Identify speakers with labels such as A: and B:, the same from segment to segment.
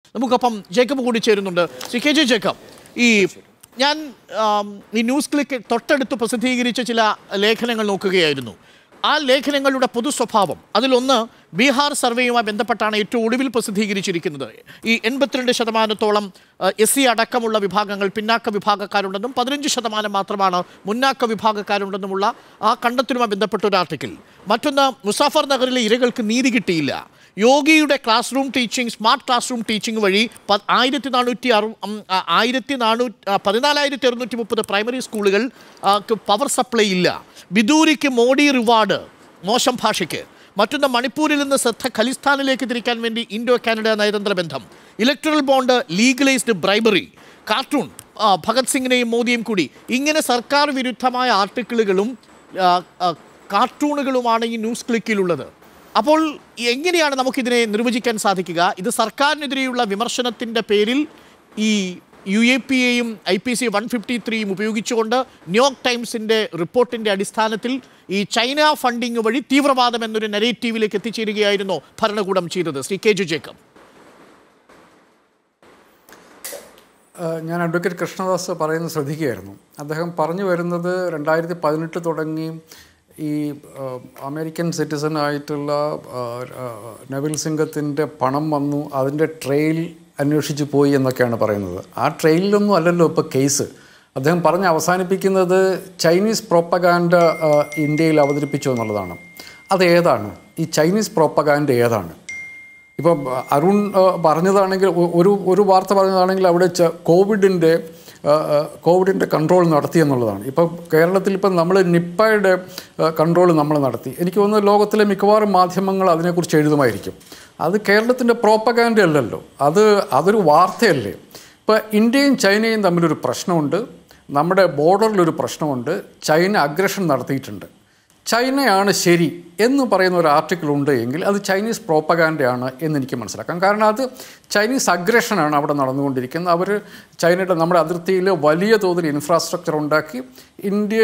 A: നമുക്കൊപ്പം ജേക്കബ് കൂടി ചേരുന്നുണ്ട് ശ്രീ കെ ജെ ജേക്കബ് ഈ ഞാൻ ആം, ഈ ന്യൂസ് ക്ലിക്ക് തൊട്ടടുത്ത് പ്രസിദ്ധീകരിച്ച ചില ലേഖനങ്ങൾ നോക്കുകയായിരുന്നു ആ ലേഖനങ്ങളുടെ പൊതു സ്വഭാവം അതിലൊന്ന് ബീഹാർ സർവേയുമായി ബന്ധപ്പെട്ടാണ് ഏറ്റവും ഒടുവിൽ പ്രസിദ്ധീകരിച്ചിരിക്കുന്നത് ഈ എൺപത്തിരണ്ട് ശതമാനത്തോളം എസ് സി അടക്കമുള്ള വിഭാഗങ്ങൾ പിന്നാക്ക വിഭാഗക്കാരുണ്ടെന്നും പതിനഞ്ച് ശതമാനം മാത്രമാണ് മുന്നാക്ക വിഭാഗക്കാരുണ്ടെന്നുമുള്ള ആ കണ്ടെത്തലുമായി ബന്ധപ്പെട്ട ഒരു ആർട്ടിക്കിൾ മറ്റൊന്ന് മുസാഫർ നഗറിലെ ഇരകൾക്ക് നീതി കിട്ടിയില്ല യോഗയുടെ classroom teaching smart classroom teaching വഴി പ- ആയിരത്തി നാനൂറ്റി അറു ഉം, ആ, ആയിരത്തി നാനൂറ്റി ആ, പതിനാലായിരത്തി അറുന്നൂറ്റി മുപ്പത് പ്രൈമറി സ്കൂളുകൾ ആ, ക്ക് പവർ സപ്ലൈ ഇല്ല ബിദൂരിക്ക് മോഡി റിവാർഡ് മോശം ഭാഷയ്ക്ക് മറ്റൊന്ന് മണിപ്പൂരിൽ നിന്ന് ശ്രദ്ധ ഖലിസ്ഥാനിലേക്ക് തിരിക്കാൻ വേണ്ടി ഇൻഡോ കാനഡ നയതന്ത്ര ബന്ധം electoral bond legalised bribery cartoon ആ, ഭഗത് സിംഗിനെയും മോദിയും കൂടി ഇങ്ങനെ സർക്കാർ വിരുദ്ധമായ ആർട്ടിക്കിളുകളും ആ, ആ, കാർട്ടൂണുകളുമാണ് ഈ ന്യൂസ് ക്ലിക്കിലുള്ളത് അപ്പോൾ എങ്ങനെയാണ് നമുക്കിതിനെ നിർവചിക്കാൻ സാധിക്കുക ഇത് സർക്കാരിനെതിരെയുള്ള വിമർശനത്തിൻ്റെ പേരിൽ ഈ യു എ പി എയും I P C one fifty ത്രീയും ഉപയോഗിച്ചുകൊണ്ട് ന്യൂയോർക്ക് ടൈംസിൻ്റെ റിപ്പോർട്ടിൻ്റെ അടിസ്ഥാനത്തിൽ ഈ ചൈന ഫണ്ടിങ് വഴി തീവ്രവാദം എന്നൊരു നെറേറ്റീവിലേക്ക് എത്തിച്ചേരുകയായിരുന്നോ ഭരണകൂടം ചെയ്തത് ശ്രീ കെ ജു ജേക്കബ്
B: ഏഹ് ഞാൻ അഡ്വക്കേറ്റ് കൃഷ്ണദാസ് പറയുന്നത് ശ്രദ്ധിക്കുകയായിരുന്നു അദ്ദേഹം പറഞ്ഞു വരുന്നത് രണ്ടായിരത്തി പതിനെട്ട് തുടങ്ങി ഈ ഏഹ്, അമേരിക്കൻ സിറ്റിസൺ ആയിട്ടുള്ള ഏഹ്, ഏഹ്, നവിൽ സിംഗത്തിൻ്റെ പണം വന്നു അതിൻ്റെ ട്രെയിൽ അന്വേഷിച്ച് പോയി എന്നൊക്കെയാണ് പറയുന്നത് ആ ട്രെയിലൊന്നും അല്ലല്ലോ ഇപ്പോൾ കേസ് അദ്ദേഹം പറഞ്ഞ് അവസാനിപ്പിക്കുന്നത് ചൈനീസ് പ്രോപ്പഗാൻഡ ഏഹ്, ഇന്ത്യയിൽ അവതരിപ്പിച്ചു എന്നുള്ളതാണ് അത് ഏതാണ് ഈ ചൈനീസ് പ്രോപ്പഗാൻഡ ഏതാണ് ഇപ്പം അരുൺ ആ, പറഞ്ഞതാണെങ്കിൽ ഒ- ഒരു ഒരു വാർത്ത പറഞ്ഞതാണെങ്കിൽ അവിടെ ച- കോവിഡിൻ്റെ ആ, ആ, കോവിഡിൻ്റെ കൺട്രോൾ നടത്തി എന്നുള്ളതാണ് ഇപ്പം കേരളത്തിൽ ഇപ്പം നമ്മൾ നിപ്പയുടെ കൺട്രോൾ നമ്മൾ നടത്തി എനിക്ക് തോന്നുന്നു ലോകത്തിലെ മിക്കവാറും മാധ്യമങ്ങൾ അതിനെക്കുറിച്ച് എഴുതുമായിരിക്കും അത് കേരളത്തിൻ്റെ പ്രോപ്പഗാൻഡ അല്ലല്ലോ അത് അതൊരു വാർത്തയല്ലേ ഇപ്പം ഇന്ത്യയും ചൈനയും തമ്മിലൊരു പ്രശ്നമുണ്ട് നമ്മുടെ ബോർഡറിലൊരു പ്രശ്നമുണ്ട് ചൈന അഗ്രഷൻ നടത്തിയിട്ടുണ്ട് ചൈനയാണ് ശരി എന്ന് പറയുന്ന ഒരു ആർട്ടിക്കിൾ ഉണ്ട് എങ്കിൽ അത് ചൈനീസ് പ്രോപ്പഗാൻഡയാണ് എന്ന് എനിക്ക് മനസ്സിലാക്കാം കാരണം അത് ചൈനീസ് അഗ്രഷനാണ് അവിടെ നടന്നുകൊണ്ടിരിക്കുന്നത് അവർ ചൈനയുടെ നമ്മുടെ അതിർത്തിയിൽ വലിയ തോതിൽ ഇൻഫ്രാസ്ട്രക്ചർ ഉണ്ടാക്കി ഇന്ത്യ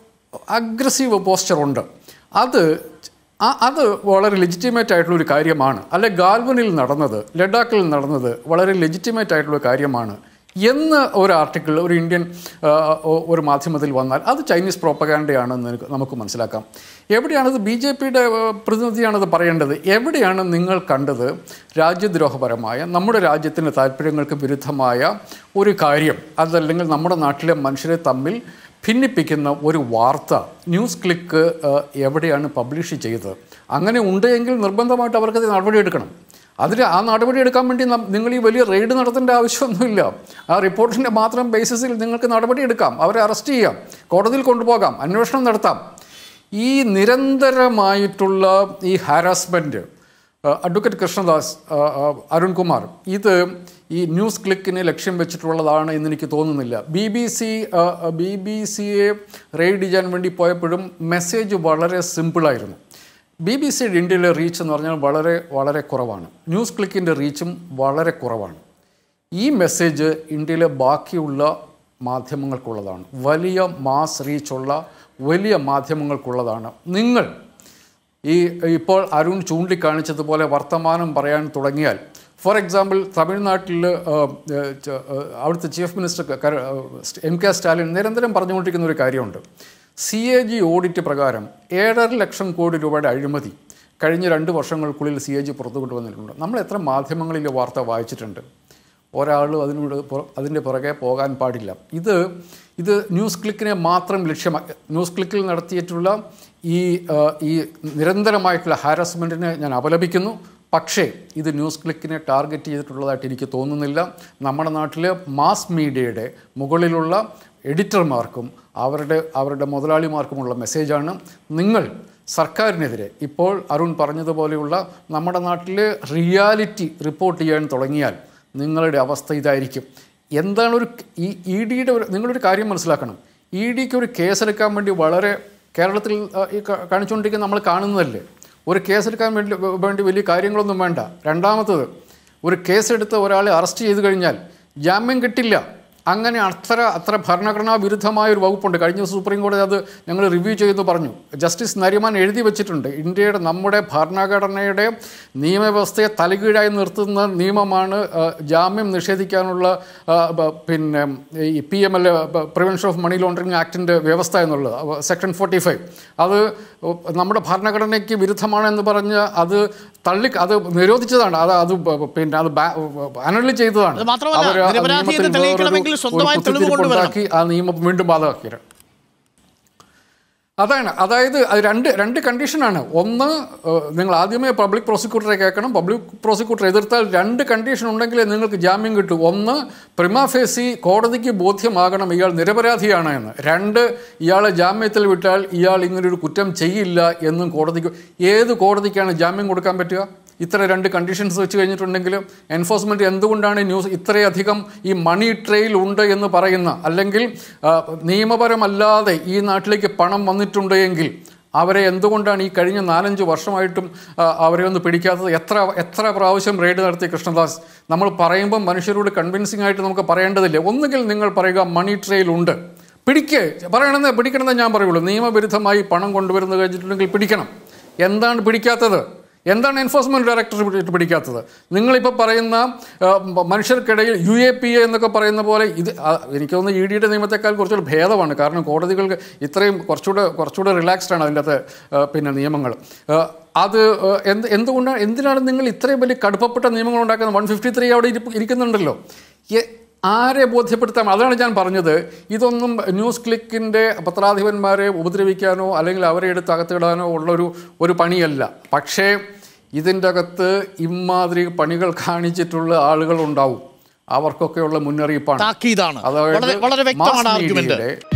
B: അഗ്രസീവ് പോസ്ചറുണ്ട് അത് ആ- അത് വളരെ ലെജിറ്റിമേറ്റ് ആയിട്ടുള്ള ഒരു കാര്യമാണ് അല്ലെ ഗാൽവനിൽ നടന്നത് ലഡാക്കിൽ നടന്നത് വളരെ ലെജിറ്റിമേറ്റ് ആയിട്ടുള്ള ഒരു കാര്യമാണ് എന്ന് ഒരു ആർട്ടിക്കിൾ ഒരു ഇന്ത്യൻ ആ, ഒ- ഒരു മാധ്യമത്തിൽ വന്നാൽ അത് ചൈനീസ് പ്രോപ്പഗാൻഡയാണെന്ന് എനിക്ക് നമുക്ക് മനസ്സിലാക്കാം എവിടെയാണത് ബി ജെ പിയുടെ പ്രതിനിധിയാണത് പറയേണ്ടത് എവിടെയാണ് നിങ്ങൾ കണ്ടത് രാജ്യദ്രോഹപരമായ നമ്മുടെ രാജ്യത്തിൻ്റെ താല്പര്യങ്ങൾക്ക് വിരുദ്ധമായ ഒരു കാര്യം അതല്ലെങ്കിൽ നമ്മുടെ നാട്ടിലെ മനുഷ്യരെ തമ്മിൽ ഭിന്നിപ്പിക്കുന്ന ഒരു വാർത്ത ന്യൂസ് ക്ലിക്ക് ആ, എവിടെയാണ് പബ്ലിഷ് ചെയ്തത് അങ്ങനെ ഉണ്ടെങ്കിൽ നിർബന്ധമായിട്ട് അവർക്കത് നടപടിയെടുക്കണം അതിന് ആ നടപടി എടുക്കാൻ വേണ്ടി നം- നിങ്ങൾ ഈ വലിയ റെയ്ഡ് നടത്തേണ്ട ആവശ്യമൊന്നുമില്ല ആ റിപ്പോർട്ടിൻ്റെ മാത്രം ബേസിസിൽ നിങ്ങൾക്ക് നടപടിയെടുക്കാം അവരെ അറസ്റ്റ് ചെയ്യാം കോടതിയിൽ കൊണ്ടുപോകാം അന്വേഷണം നടത്താം ഈ നിരന്തരമായിട്ടുള്ള ഈ ഹാരാസ്മെൻറ്റ് അഡ്വക്കേറ്റ് കൃഷ്ണദാസ് ആ, ആ, അരുൺകുമാർ ഇത് ഈ ന്യൂസ് ക്ലിക്കിനെ ലക്ഷ്യം വെച്ചിട്ടുള്ളതാണ് എന്ന് എനിക്ക് തോന്നുന്നില്ല B B C B B സിയെ റെയ്ഡ് ചെയ്യാൻ വേണ്ടി പോയപ്പോഴും മെസ്സേജ് വളരെ സിമ്പിളായിരുന്നു ബി ബി സിയുടെ ഇന്ത്യയിലെ റീച്ച് എന്ന് പറഞ്ഞാൽ വളരെ വളരെ കുറവാണ് ന്യൂസ് ക്ലിക്കിൻ്റെ റീച്ചും വളരെ കുറവാണ് ഈ മെസ്സേജ് ഇന്ത്യയിലെ ബാക്കിയുള്ള മാധ്യമങ്ങൾക്കുള്ളതാണ് വലിയ മാസ് റീച്ചുള്ള വലിയ മാധ്യമങ്ങൾക്കുള്ളതാണ് നിങ്ങൾ ഈ ഇപ്പോൾ അരുൺ ചൂണ്ടിക്കാണിച്ചതുപോലെ വർത്തമാനം പറയാൻ തുടങ്ങിയാൽ ഫോർ എക്സാമ്പിൾ തമിഴ്നാട്ടിൽ ആ, ഏ, ച- ആ, അവിടുത്തെ ചീഫ് മിനിസ്റ്റർ ക- കര- ആ, എം കെ സ്റ്റാലിൻ നിരന്തരം പറഞ്ഞുകൊണ്ടിരിക്കുന്ന ഒരു കാര്യമുണ്ട് സി എ ജി ഓഡിറ്റ് പ്രകാരം ഏഴര ലക്ഷം കോടി രൂപയുടെ അഴിമതി കഴിഞ്ഞ രണ്ട് വർഷങ്ങൾക്കുള്ളിൽ സി എ ജി പുറത്തു കൊണ്ടുവന്നിട്ടുണ്ട് നമ്മൾ എത്ര മാധ്യമങ്ങളിൽ ഈ വാർത്ത വായിച്ചിട്ടുണ്ട് ഒരാളും അതിനോട് പുറ- അതിൻ്റെ പുറകെ പോകാൻ പാടില്ല ഇത് ഇത് ന്യൂസ് ക്ലിക്കിനെ മാത്രം ലക്ഷ്യമാക്കി ന്യൂസ് ക്ലിക്കിൽ നടത്തിയിട്ടുള്ള ഈ ആ, ഈ നിരന്തരമായിട്ടുള്ള ഹാരസ്മെൻറ്റിനെ ഞാൻ അപലപിക്കുന്നു പക്ഷേ ഇത് ന്യൂസ് ക്ലിക്കിനെ ടാർഗറ്റ് ചെയ്തിട്ടുള്ളതായിട്ട് എനിക്ക് തോന്നുന്നില്ല നമ്മുടെ നാട്ടിലെ മാസ് മീഡിയയുടെ മുകളിലുള്ള എഡിറ്റർമാർക്കും അവരുടെ അവരുടെ മുതലാളിമാർക്കുമുള്ള മെസ്സേജാണ് നിങ്ങൾ സർക്കാരിനെതിരെ ഇപ്പോൾ അരുൺ പറഞ്ഞതുപോലെയുള്ള നമ്മുടെ നാട്ടിലെ റിയാലിറ്റി റിപ്പോർട്ട് ചെയ്യാൻ തുടങ്ങിയാൽ നിങ്ങളുടെ അവസ്ഥ ഇതായിരിക്കും എന്താണ് ഒരു ഈ ഇ ഡിയുടെ ഒരു നിങ്ങളൊരു കാര്യം മനസ്സിലാക്കണം ഇ ഡിക്ക് ഒരു കേസെടുക്കാൻ വേണ്ടി വളരെ കേരളത്തിൽ ആ, ഈ ക- കാണിച്ചുകൊണ്ടിരിക്കുന്ന നമ്മൾ കാണുന്നതല്ലേ ഒരു കേസെടുക്കാൻ വേണ്ടി വേണ്ടി വലിയ കാര്യങ്ങളൊന്നും വേണ്ട രണ്ടാമത്തത് ഒരു കേസെടുത്ത് ഒരാളെ അറസ്റ്റ് ചെയ്ത് കഴിഞ്ഞാൽ ജാമ്യം കിട്ടില്ല അങ്ങനെ അത്ര അത്ര ഭരണഘടനാ വിരുദ്ധമായ ഒരു വകുപ്പുണ്ട് കഴിഞ്ഞ ദിവസം സുപ്രീം കോടതി അത് ഞങ്ങൾ റിവ്യൂ ചെയ്തെന്ന് പറഞ്ഞു ജസ്റ്റിസ് നരിമാൻ എഴുതി വെച്ചിട്ടുണ്ട് ഇന്ത്യയുടെ നമ്മുടെ ഭരണഘടനയുടെ നിയമവ്യവസ്ഥയെ തലകീഴായി നിർത്തുന്ന നിയമമാണ് ആ, ജാമ്യം നിഷേധിക്കാനുള്ള ആ, ബ- പിന്നെ ഈ P M L prevention of money laundering ആക്ടിൻ്റെ വ്യവസ്ഥ എന്നുള്ളത് സെക്ഷൻ ഫോർട്ടി ഫൈവ് അത് നമ്മുടെ ഭരണഘടനയ്ക്ക് വിരുദ്ധമാണെന്ന് പറഞ്ഞ് അത് തള്ളി അത് നിരോധിച്ചതാണ് അത് അത് ബ- പിന്നെ അത് അനലി ചെയ്തതാണ്
A: അത് മാത്രമല്ല,
B: അവര് ആ
A: നിരപരാധിയെന്ന്
B: നിയമത്തിൽ
A: തെളിയിക്കണമെങ്കിൽ
B: വേറൊരു-
A: സ്വന്തമായി
B: ഒരു
A: തെളിവ് കൊണ്ടുവരണം.
B: കുത്തിത്തിരിപ്പുണ്ടാക്കി ആ നിയമം വീണ്ടും ബാധകമാക്കിയത് അതാണ് അതായത് അത് രണ്ട് രണ്ട് കണ്ടീഷനാണ് ഒന്ന് ഏഹ്, നിങ്ങൾ ആദ്യമേ പബ്ലിക് പ്രോസിക്യൂട്ടറെ കേൾക്കണം പബ്ലിക് പ്രോസിക്യൂട്ടർ എതിർത്താൽ രണ്ട് കണ്ടീഷൻ ഉണ്ടെങ്കിലേ നിങ്ങൾക്ക് ജാമ്യം കിട്ടൂ ഒന്ന് പ്രിമാഫേസി കോടതിക്ക് ബോധ്യമാകണം ഇയാൾ നിരപരാധിയാണ് എന്ന് രണ്ട് ഇയാളെ ജാമ്യത്തിൽ വിട്ടാൽ ഇയാൾ ഇങ്ങനൊരു കുറ്റം ചെയ്യില്ല എന്നും കോടതിക്ക് ഏത് കോടതിക്കാണ് ജാമ്യം കൊടുക്കാൻ പറ്റുക ഇത്ര രണ്ട് കണ്ടീഷൻസ് വെച്ച് കഴിഞ്ഞിട്ടുണ്ടെങ്കിൽ എൻഫോഴ്സ്മെൻറ്റ് എന്തുകൊണ്ടാണ് ഈ ന്യൂസ് ഇത്രയധികം ഈ മണി ട്രെയിൽ ഉണ്ട് എന്ന് പറയുന്ന അല്ലെങ്കിൽ ആ, നിയമപരമല്ലാതെ ഈ നാട്ടിലേക്ക് പണം വന്നിട്ടുണ്ട് എങ്കിൽ അവരെ എന്തുകൊണ്ടാണ് ഈ കഴിഞ്ഞ നാലഞ്ച് വർഷമായിട്ടും ആ, അവരെ ഒന്ന് പിടിക്കാത്തത് എത്ര എത്ര പ്രാവശ്യം റെയ്ഡ് നടത്തിയ കൃഷ്ണദാസ് നമ്മൾ പറയുമ്പോൾ മനുഷ്യരോട് കൺവിൻസിംഗ് ആയിട്ട് നമുക്ക് പറയേണ്ടതില്ല ഒന്നുകിൽ നിങ്ങൾ പറയുക മണി ട്രെയിൽ ഉണ്ട് പിടിക്ക് പറയണമെന്ന് പിടിക്കണമെന്ന് ഞാൻ പറയുള്ളൂ നിയമവിരുദ്ധമായി പണം കൊണ്ടുവരുന്നത് കഴിഞ്ഞിട്ടുണ്ടെങ്കിൽ പിടിക്കണം എന്താണ് പിടിക്കാത്തത് എന്താണ് എൻഫോഴ്സ്മെന്റ് ഡയറക്ടർ പിടിക്കാത്തത് നിങ്ങളിപ്പോൾ പറയുന്ന ആ, മ- മനുഷ്യർക്കിടയിൽ യു എ പി എ എന്നൊക്കെ പറയുന്ന പോലെ ഇത് ആ, എനിക്ക് തോന്നുന്നു ഇ ഡിയുടെ നിയമത്തെക്കാൾ കുറച്ചുകൂടി ഭേദമാണ് കാരണം കോടതികൾക്ക് ഇത്രയും കുറച്ചുകൂടെ കുറച്ചുകൂടെ റിലാക്സ്ഡ് ആണ് അതിൻ്റെ അകത്ത് ആ, പിന്നെ നിയമങ്ങൾ ആ, അത് ആ, എന്ത് എന്തുകൊണ്ടാണ് എന്തിനാണ് നിങ്ങൾ ഇത്രയും വലിയ കടുപ്പപ്പെട്ട നിയമങ്ങൾ ഉണ്ടാക്കുന്നത് വൺ ഫിഫ്റ്റി ത്രീ അവിടെ ഇരിപ്പ് ഇരിക്കുന്നുണ്ടല്ലോ എ- ആരെ ബോധ്യപ്പെടുത്താം അതാണ് ഞാൻ പറഞ്ഞത് ഇതൊന്നും ന്യൂസ് ക്ലിക്കിൻ്റെ പത്രാധിപന്മാരെ ഉപദ്രവിക്കാനോ അല്ലെങ്കിൽ അവരെ എടുത്ത് അകത്തിടാനോ ഉള്ളൊരു ഒരു പണിയല്ല പക്ഷേ ഇതിൻ്റെ അകത്ത് ഇമാതിരി പണികൾ കാണിച്ചിട്ടുള്ള ആളുകളുണ്ടാവും അവർക്കൊക്കെയുള്ള മുന്നറിയിപ്പാണ്
A: താക്കീതാണ്
B: അതായത്
A: വളരെ വളരെ
B: മാസ്
A: വ്യക്തമാണ് ആർഗ്യുമെന്റ്
B: മീഡിയയുടെ